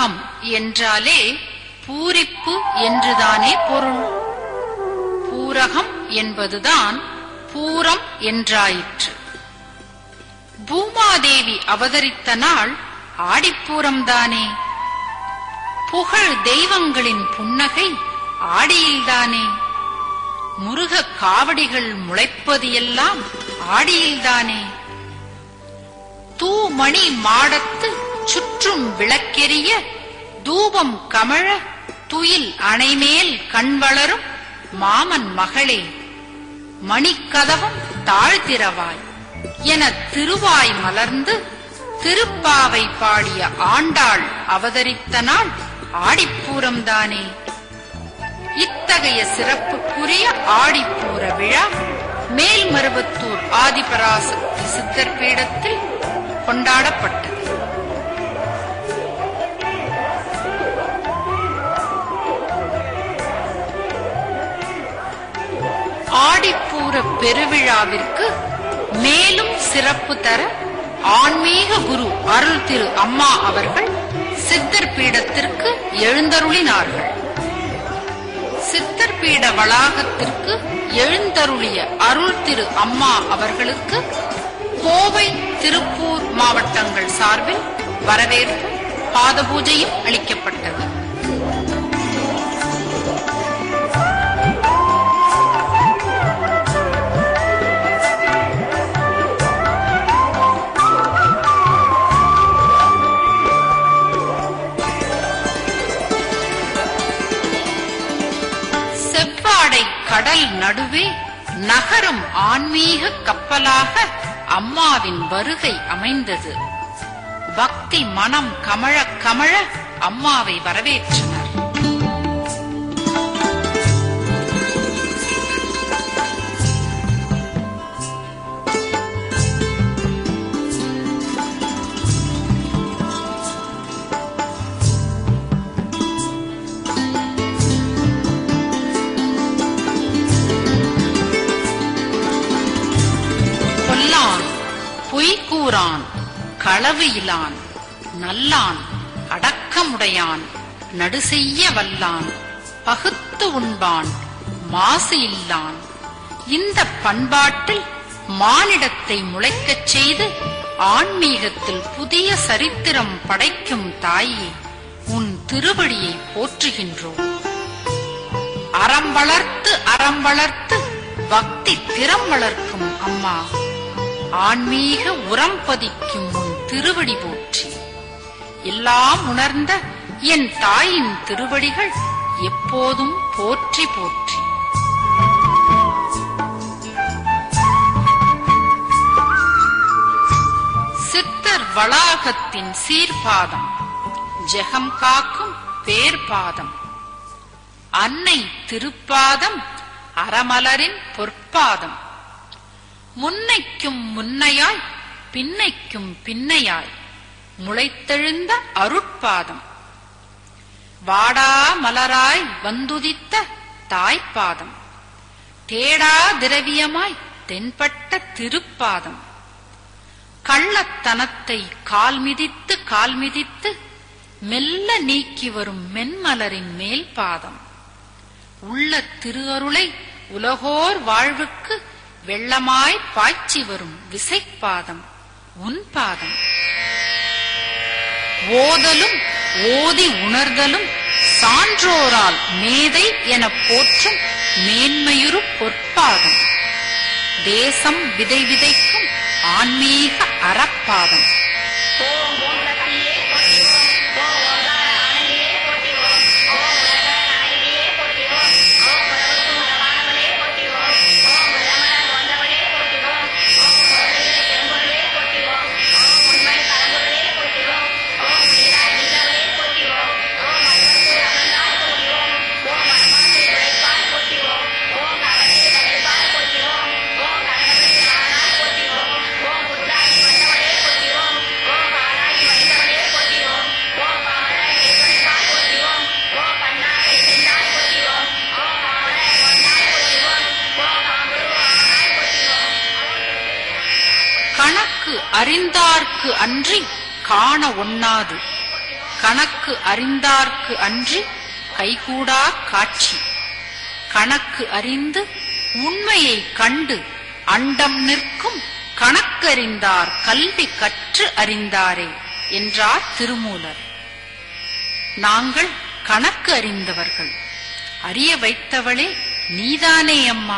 பூரகம் என்றாலே பூரிப்பு என்றுதானே பொருள் பூரகம் என்பதுதான் பூரம் என்றாயிற்று பூமாதேவி அவதரித்த நாள் ஆடிப்பூரம்தானே புகழ் தெய்வங்களின் புன்னகை ஆடியில்தானே முருக காவடிகள் முளைப்பது எல்லாம் ஆடியில்தானே தூமணி மாடத்து சுற்றும் விளக்கெரிய தூபம் கமழ துயில் அணைமேல் கண் வளரும் மாமன் மகளே மணிக்கதவம் தாழ்த்திரவாய் என திருவாய் மலர்ந்து திருப்பாவை பாடிய ஆண்டாள் அவதரித்த நாள் ஆடிப்பூரம்தானே இத்தகைய சிறப்புக்குரிய ஆடிப்பூர விழா மேல்மருவத்தூர் ஆதிபராசக்தி சித்தர் பீடத்தில் கொண்டாடப்பட்டது ஆடிப்பூர பெருவிழாவிற்கு மேலும் சிறப்பு தர ஆன்மீக குரு அருள் திரு அம்மா அவர்கள் சித்தர் பீடத்திற்கு எழுந்தருளினார்கள் சித்தர் பீட வளாகத்திற்கு எழுந்தருளிய அருள் திரு அம்மா அவர்களுக்கு கோவை திருப்பூர் மாவட்டங்கள் சார்பில் வரவேற்பு பாத பூஜையும் அளிக்கப்பட்டது செவ்வாடை கடல் நடுவே நகரும் ஆன்மீக கப்பலாக அம்மாவின் வருகை அமைந்தது பக்தி மனம் கமழ கமழ அம்மாவை வரவேற்றனர் கொல்லான் பொய் கூறான் களவு இலான் நல்லான் அடக்கமுடையான் நடுசெய்ய வல்லான் பகுத்து உண்பான் மாசு இல்லான் இந்த பண்பாட்டில் மானிடத்தை முளைக்கச் செய்து ஆன்மீகத்தில் புதிய சரித்திரம் படைக்கும் தாயே உன் திருவடியை போற்றுகின்றோம் அறம் வளர்த்து அறம் வளர்த்து பக்தி திறம் வளர்க்கும் அம்மா ஆன்மீக உரம் பதிக்கும் உன் திருவடி போற்றி எல்லாம் உணர்ந்த என் தாயின் திருவடிகள் எப்போதும் போற்றி போற்றி சித்தர் வளாகத்தின் சீர்பாதம் ஜெகம் காக்கும் பேர்பாதம் அன்னை திருப்பாதம் அறமலரின் பொற்பாதம் முன்னைக்கும் முன்னையாய் பின்னைக்கும் பின்னையாய் முளைத்தெழுந்த அருட்பாதம் வாடா மலராய் வந்துதித்த தாய்ப்பாதம் தேடா திரவியமாய் தென்பட்ட திருப்பாதம் கள்ளத்தனத்தை கால் மிதித்து கால் மிதித்து மெல்ல நீக்கி வரும் மென்மலரின் மேல் பாதம் உள்ள திருஅருளை உலகோர் வாழ்வுக்கு வெள்ளமாய் பாய்ச்சி வரும் விசைப்பாதம் உன் பாதம் ஓதலும் ஓதி உணர்தலும் சான்றோரால் மேதை எனப் போற்றும் மேன்மையுறு பொற்பாதம் தேசம் விதை விதைக்கும் ஆன்மீக அறப்பாதம் ஓம் ஓம் சக்தியே போற்றிவோம் ஓம் ஓங்கார ஆனந்தியே போற்றிவோம் ஓம் உலக நாயகியே போற்றிவோம் ஓம் உலகுக்கும் உலகானவளே போற்றிவோம் ஓம் உலமலர் வந்தவளே போற்றிவோம் ஓம் குழந்தையே பெரும்பொருளே போற்றிவோம் ஓம் உண்மை பரம்பொருளே போற்றிவோம் ஓம் உயிராய் நின்றவளே போற்றிவோம் ஓம் அன்புக்கு அமர்ந்தாய் போற்றிவோம் ஓம் அன்பாக்கு உழைப்பாய் போற்றிவோம் ஓம் கவலைக்கு தடைப்பாய் போற்றிவோம் ஓம் கடவுளுக்கு ஆனாய் போற்றிவோம் ஓம் புத்தாகி வந்தவளே போற்றிவோம் ஓம் ஆராகி வந்தவளே போற்றிவோம் ஓம் பாமராய் கேட்பளிப்பாய் போற்றிவோம் ஓம் பண்ணாரை சென்றாய் போற்றிவோம் ஓம் பாமரை வந்தாய் போற்றிவோம் ஓம் பாம்புரு ஆனாய் போற்றிவோம் கணக்கு அறிந்தார்க்கு அன்றி காண ஒண்ணாது கணக்கு அறிந்தார்க்கு அன்றி கைகூடா காட்சி கணக்கு அறிந்து உண்மையை கண்டு அண்டம் நிற்கும் கணக்கறிந்தார் கல்வி கற்று அறிந்தாரே என்றார் திருமூலர் நாங்கள் கணக்கு அறிந்தவர்கள் அறிய வைத்தவளே நீதானே அம்மா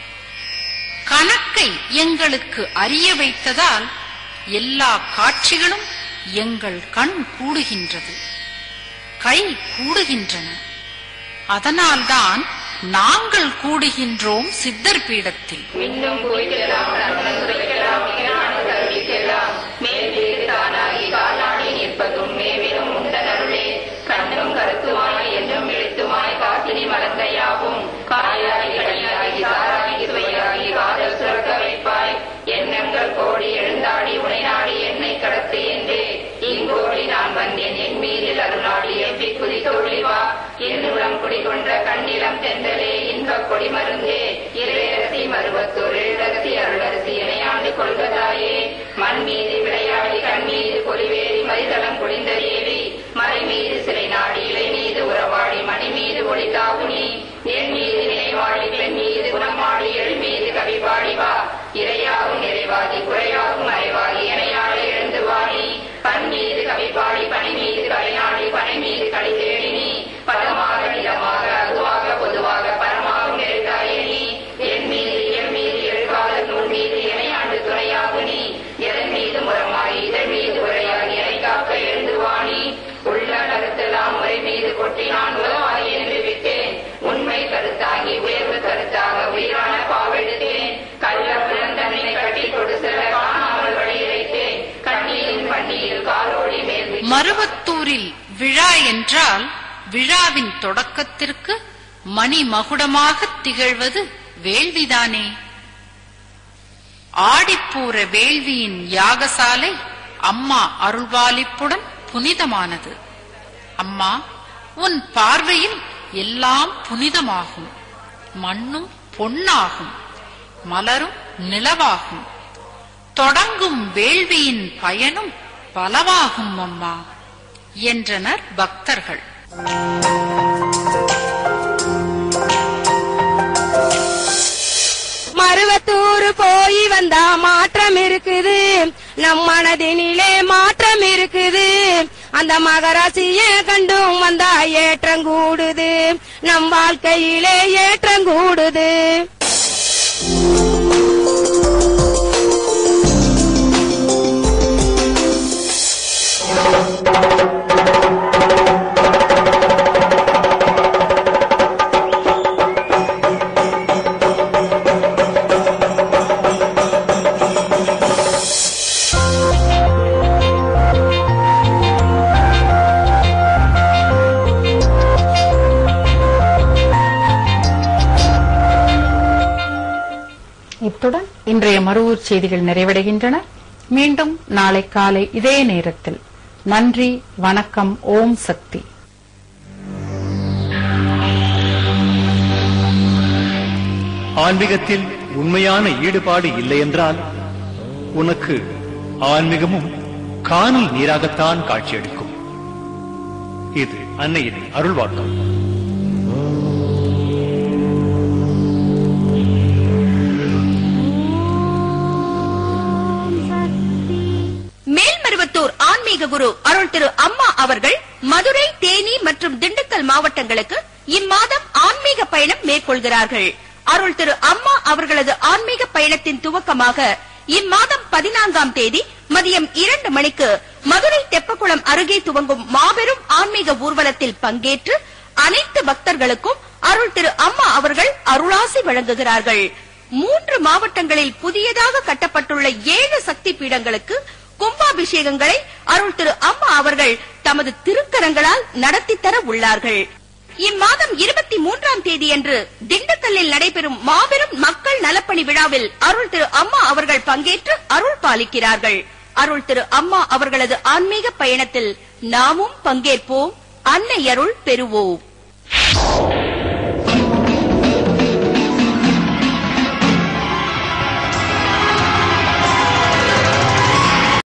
கணக்கை எங்களுக்கு அறிய வைத்ததால் எல்லா காட்சிகளும் எங்கள் கண் கூடுகின்றது கை கூடுகின்றன அதனால்தான் நாங்கள் கூடுகின்றோம் சித்தர் பீடத்தில் மின்னும் குவிக்கலாம் ரத்தம் குறைக்கலாம் ஞான கல்விக்கலாம் மேல் வீடு தானாகி காலாடி நிற்பதும் மேவிலும் உண்டனருளே கண்ணும் கருத்துமாய் என்றும் எழுத்துமாய் காசினி மலர்ந்த யாவும் காயாகி கனியாகி சாராகி சுவையாகி காதல் சுரக்க வைப்பாய் எண்ணங்கள் கோடி எழுந்தாடி உனை நாடி என்னை கடத்து என்றே இங்கோடி நான் வந்தேன் என் மீதில் அருளாடி எவ்வி குதி வா என்னுளம் குடிகொண்ட கண்ணிலம் தென்றலே இன்பக் கொடி மருந்தே இறையரசி மருவத்தூர் எழுதரசி அருளரசி இணையாண்டு கொள்வதாயே மண் மீது விளையாடி கண் மீது பொலிவேறி மரிதளம் குடிந்த தேவி மறை மீது சிலை நாடி இலை மீது உறவாடி மணி மீது ஒளித்தாவுனி என் மீது நினைவாடி பெண் மீது குணமாடி எழு மீது கவி பாடி வா இறையாகும் நிறைவாதி குறையாகும் மறைவாகி இணையாட எழுந்து வாணி பண் மீது கவி பாடி பனி மீது கலைநாடி பனை மீது களி தேடினி பதமாக நிலமாக அதுவாக பொதுவாக பரமாகும் எழுதாயே நீ என் மீது என் மீது எழுகாத நூல் மீது இணையாண்டு துணையாகு நீ எதன் மீது முறமாய் இதன் மீது உரையாகி இணை காக்க எழுந்து வாணி உள்ள கருத்தெல்லாம் முறை மீது கொட்டினான் உலவாய் என்று விட்டேன் உண்மை கருத்தாகி உயர்வு கருத்தாக உயிரான பாவெடுத்தேன் கள்ள புலந்தன்னை கட்டி கொடு செல்ல காணாமல் வழியிழைத்தேன் கண்ணீரின் பண்டியில் காலோடி மேல் விட்டு மருவத்தூரில் விழா என்றால் விழாவின் தொடக்கத்திற்கு மணி மகுடமாக திகழ்வது வேள்விதானே ஆடிப்பூர வேள்வியின் யாகசாலை அம்மா அருள்வாளிப்புடன் புனிதமானது அம்மா உன் பார்வையில் எல்லாம் புனிதமாகும் மண்ணும் பொன்னாகும் மலரும் நிலவாகும் தொடங்கும் வேள்வியின் பயனும் பலவாகும் அம்மா என்றனர் பக்தர்கள் மருவத்தூர் போய் வந்தா மாற்றம் இருக்குது நம் மனதினிலே மாற்றம் இருக்குது அந்த மகராசிய கண்டும் வந்தா ஏற்றம் கூடுது நம் வாழ்க்கையிலே ஏற்றம் கூடுது இத்துடன் இன்றைய மறுவூர் செய்திகள் நிறைவடைகின்றன மீண்டும் நாளை காலை இதே நேரத்தில் நன்றி வணக்கம் ஓம் சக்தி ஆன்மீகத்தில் உண்மையான ஈடுபாடு இல்லை என்றால் உனக்கு ஆன்மீகமும் காணல் நீராகத்தான் காட்சியளிக்கும் இது அன்னையின் அருள்வாக்கம் மேல்மருவத்தூர் ஆன்மீக குரு அருள் திரு அம்மா அவர்கள் மதுரை தேனி மற்றும் திண்டுக்கல் மாவட்டங்களுக்கு இம்மாதம் ஆன்மீக பயணம் மேற்கொள்கிறார்கள் அருள் திரு அம்மா அவர்களது ஆன்மீக பயணத்தின் துவக்கமாக இம்மாதம் பதினான்காம் தேதி மதியம் இரண்டு மணிக்கு மதுரை தெப்பக்குளம் அருகே துவங்கும் மாபெரும் ஆன்மீக ஊர்வலத்தில் பங்கேற்று அனைத்து பக்தர்களுக்கும் அருள் திரு அம்மா அவர்கள் அருளாசி வழங்குகிறார்கள் மூன்று மாவட்டங்களில் புதியதாக கட்டப்பட்டுள்ள ஏழு சக்தி பீடங்களுக்கு கும்பாபிஷேகங்களை அருள் திரு அம்மா அவர்கள் தமது திருக்கரங்களால் நடத்தி தர உள்ளார்கள் இம்மாதம் இருபத்தி மூன்றாம் தேதியன்று திண்டுக்கல்லில் நடைபெறும் மாபெரும் மக்கள் நலப்பணி விழாவில் அருள் திரு அம்மா அவர்கள் பங்கேற்று அருள் பாலிக்கிறார்கள் அருள் திரு அம்மா அவர்களது ஆன்மீக பயணத்தில் நாமும் பங்கேற்போம் அன்னை அருள் பெறுவோம்